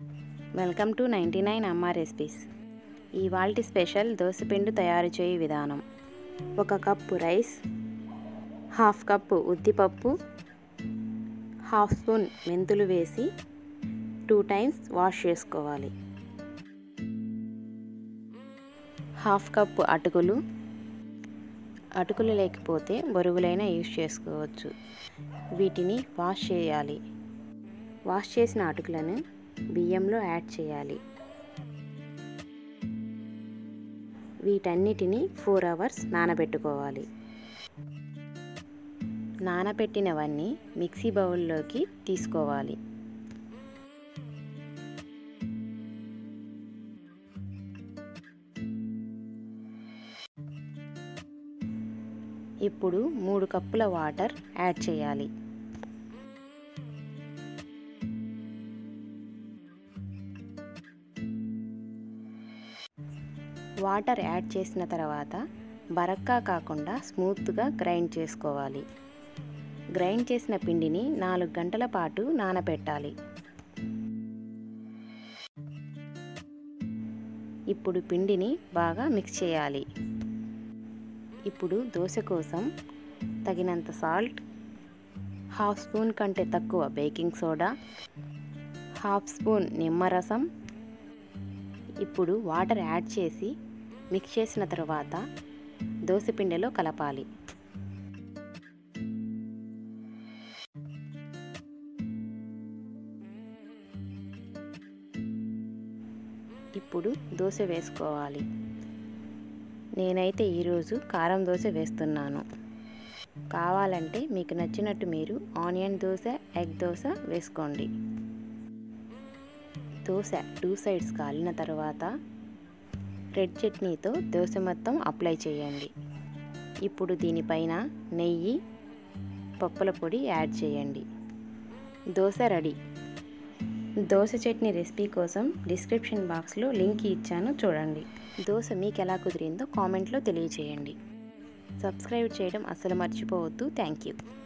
welcome to ninety nine అమ్మ recipes ఇవాల్టి special దోసపిండి తయారు చేయు విధానం ఒక కప్పు రైస్ హాఫ్ కప్పు ఉద్దిపప్పు హాఫ్ స్పూన్ మెంతులు వేసి టూ టైమ్స్ వాష్ చేసుకోవాలి హాఫ్ కప్పు అటుకులు అటుకులు లేకపోతే బొరుగులైనా యూజ్ చేసుకోవచ్చు వీటిని వాష్ చేయాలి వాష్ చేసిన అటుకులను బియ్యంలో యాడ్ చేయాలి వీటన్నిటిని ఫోర్ అవర్స్ నానబెట్టుకోవాలి నానబెట్టినవన్నీ మిక్సీ బౌల్లోకి తీసుకోవాలి ఇప్పుడు మూడు కప్పుల వాటర్ యాడ్ చేయాలి వాటర్ యాడ్ చేసిన తర్వాత బరక్కా కాకుండా స్మూత్గా గ్రైండ్ చేసుకోవాలి గ్రైండ్ చేసిన పిండిని నాలుగు గంటల పాటు నానబెట్టాలి ఇప్పుడు పిండిని బాగా మిక్స్ చేయాలి ఇప్పుడు దోశ కోసం తగినంత సాల్ట్ హాఫ్ స్పూన్ కంటే తక్కువ బేకింగ్ సోడా హాఫ్ స్పూన్ నిమ్మరసం ఇప్పుడు వాటర్ యాడ్ చేసి మిక్స్ చేసిన తర్వాత దోసపిండిలో కలపాలి ఇప్పుడు దోశ వేసుకోవాలి నేనైతే ఈరోజు కారం దోశ వేస్తున్నాను కావాలంటే మీకు నచ్చినట్టు మీరు ఆనియన్ దోశ ఎగ్ దోశ వేసుకోండి దోశ టూ సైడ్స్ కాలిన తర్వాత రెడ్ చట్నీతో దోశ మొత్తం అప్లై చేయండి ఇప్పుడు దీనిపైన నెయ్యి పప్పుల పొడి యాడ్ చేయండి దోశ రెడీ దోశ చట్నీ రెసిపీ కోసం డిస్క్రిప్షన్ బాక్స్లో లింక్ ఇచ్చాను చూడండి దోశ మీకు ఎలా కుదిరిందో కామెంట్లో తెలియచేయండి సబ్స్క్రైబ్ చేయడం అస్సలు మర్చిపోవద్దు థ్యాంక్ యూ